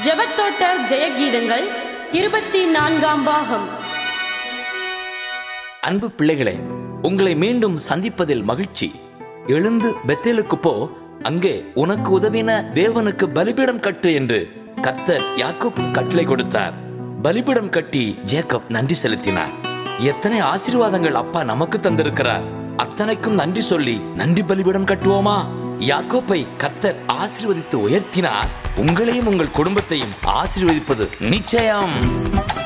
ஜெபத்தோட்ட ஜெயகீதங்கள் இருபத்தி நான்காம் பாகம் அன்பு பிள்ளைகளே உங்களை மீண்டும் சந்திப்பதில் மகிழ்ச்சி எழுந்து பெத்தேலுக்கு போ அங்கே உனக்கு உதவின தேவனுக்கு பலிபீடம் கட்டு என்று கர்த்தர் யாக்கோப் கட்டளை கொடுத்தார் பலிபீடம் கட்டி ஜேக்கப் நன்றி செலுத்தினார் எத்தனை ஆசீர்வாதங்கள் அப்பா நமக்கு தந்திருக்கிறார் அத்தனைக்கும் நன்றி சொல்லி நன்றி பலிபீடம் கட்டுவோமா யாக்கோப்பை கர்த்தர் ஆசீர்வதித்து உயர்த்தினார் உங்களையும் உங்கள் குடும்பத்தையும் ஆசீர்வதிப்பது நிச்சயம்